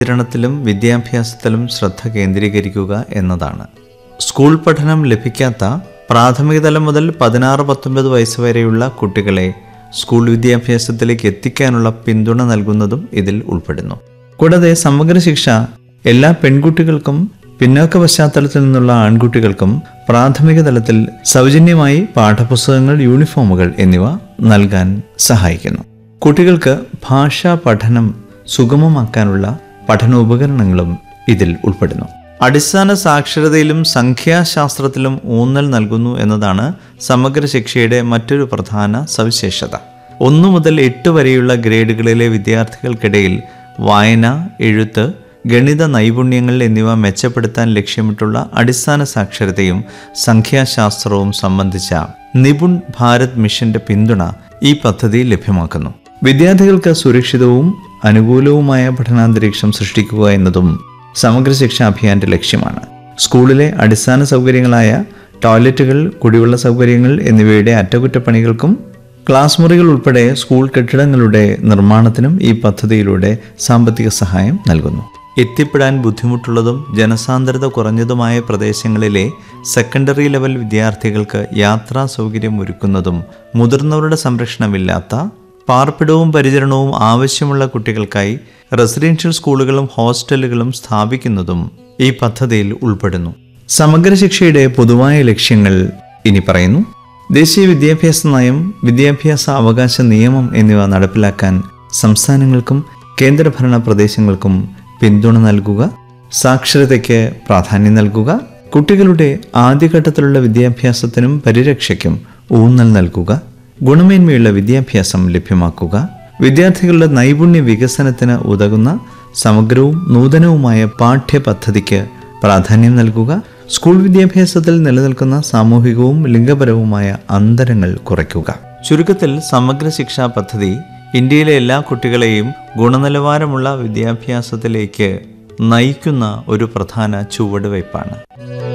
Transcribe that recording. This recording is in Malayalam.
വിതരണത്തിലും വിദ്യാഭ്യാസത്തിലും ശ്രദ്ധ കേന്ദ്രീകരിക്കുക എന്നതാണ് സ്കൂൾ പഠനം ലഭിക്കാത്ത പ്രാഥമിക തലം മുതൽ പതിനാറ് പത്തൊൻപത് വയസ്സ് വരെയുള്ള കുട്ടികളെ സ്കൂൾ വിദ്യാഭ്യാസത്തിലേക്ക് എത്തിക്കാനുള്ള പിന്തുണ നൽകുന്നതും ഇതിൽ ഉൾപ്പെടുന്നു കൂടാതെ സമഗ്ര ശിക്ഷ എല്ലാ പെൺകുട്ടികൾക്കും പിന്നോക്ക പശ്ചാത്തലത്തിൽ നിന്നുള്ള ആൺകുട്ടികൾക്കും പ്രാഥമിക തലത്തിൽ സൗജന്യമായി പാഠപുസ്തകങ്ങൾ യൂണിഫോമുകൾ എന്നിവ നൽകാൻ സഹായിക്കുന്നു കുട്ടികൾക്ക് ഭാഷാ പഠനം സുഗമമാക്കാനുള്ള പഠനോപകരണങ്ങളും ഇതിൽ ഉൾപ്പെടുന്നു അടിസ്ഥാന സാക്ഷരതയിലും സംഖ്യാശാസ്ത്രത്തിലും ഊന്നൽ നൽകുന്നു എന്നതാണ് സമഗ്ര ശിക്ഷയുടെ മറ്റൊരു പ്രധാന സവിശേഷത ഒന്നു മുതൽ എട്ട് വരെയുള്ള ഗ്രേഡുകളിലെ വിദ്യാർത്ഥികൾക്കിടയിൽ വായന എഴുത്ത് ഗണിത നൈപുണ്യങ്ങൾ എന്നിവ മെച്ചപ്പെടുത്താൻ ലക്ഷ്യമിട്ടുള്ള അടിസ്ഥാന സാക്ഷരതയും സംഖ്യാശാസ്ത്രവും സംബന്ധിച്ച നിപുൺ ഭാരത് മിഷന്റെ പിന്തുണ ഈ പദ്ധതി ലഭ്യമാക്കുന്നു വിദ്യാർത്ഥികൾക്ക് സുരക്ഷിതവും അനുകൂലവുമായ പഠനാന്തരീക്ഷം സൃഷ്ടിക്കുക എന്നതും സമഗ്ര ശിക്ഷാ അഭിയാന്റെ ലക്ഷ്യമാണ് സ്കൂളിലെ അടിസ്ഥാന സൗകര്യങ്ങളായ ടോയ്ലറ്റുകൾ കുടിവെള്ള സൗകര്യങ്ങൾ എന്നിവയുടെ അറ്റകുറ്റപ്പണികൾക്കും ക്ലാസ് മുറികൾ ഉൾപ്പെടെ സ്കൂൾ കെട്ടിടങ്ങളുടെ നിർമ്മാണത്തിനും ഈ പദ്ധതിയിലൂടെ സാമ്പത്തിക സഹായം നൽകുന്നു എത്തിപ്പെടാൻ ബുദ്ധിമുട്ടുള്ളതും ജനസാന്ദ്രത കുറഞ്ഞതുമായ പ്രദേശങ്ങളിലെ സെക്കൻഡറി ലെവൽ വിദ്യാർത്ഥികൾക്ക് യാത്രാ സൗകര്യം ഒരുക്കുന്നതും മുതിർന്നവരുടെ സംരക്ഷണമില്ലാത്ത പാർപ്പിടവും പരിചരണവും ആവശ്യമുള്ള കുട്ടികൾക്കായി റെസിഡൻഷ്യൽ സ്കൂളുകളും ഹോസ്റ്റലുകളും സ്ഥാപിക്കുന്നതും ഈ പദ്ധതിയിൽ ഉൾപ്പെടുന്നു സമഗ്ര ശിക്ഷയുടെ പൊതുവായ ലക്ഷ്യങ്ങൾ ഇനി പറയുന്നു ദേശീയ വിദ്യാഭ്യാസ നയം വിദ്യാഭ്യാസ അവകാശ നിയമം എന്നിവ നടപ്പിലാക്കാൻ സംസ്ഥാനങ്ങൾക്കും കേന്ദ്രഭരണ പ്രദേശങ്ങൾക്കും പിന്തുണ നൽകുക സാക്ഷരതയ്ക്ക് പ്രാധാന്യം നൽകുക കുട്ടികളുടെ ആദ്യഘട്ടത്തിലുള്ള വിദ്യാഭ്യാസത്തിനും പരിരക്ഷയ്ക്കും ഊന്നൽ നൽകുക ഗുണമേന്മയുള്ള വിദ്യാഭ്യാസം ലഭ്യമാക്കുക വിദ്യാർത്ഥികളുടെ നൈപുണ്യ വികസനത്തിന് ഉതകുന്ന സമഗ്രവും നൂതനവുമായ പാഠ്യപദ്ധതിക്ക് പ്രാധാന്യം നൽകുക സ്കൂൾ വിദ്യാഭ്യാസത്തിൽ നിലനിൽക്കുന്ന സാമൂഹികവും ലിംഗപരവുമായ അന്തരങ്ങൾ കുറയ്ക്കുക ചുരുക്കത്തിൽ സമഗ്ര ശിക്ഷാ പദ്ധതി ഇന്ത്യയിലെ എല്ലാ കുട്ടികളെയും ഗുണനിലവാരമുള്ള വിദ്യാഭ്യാസത്തിലേക്ക് നയിക്കുന്ന ഒരു പ്രധാന ചുവടുവയ്പ്പാണ്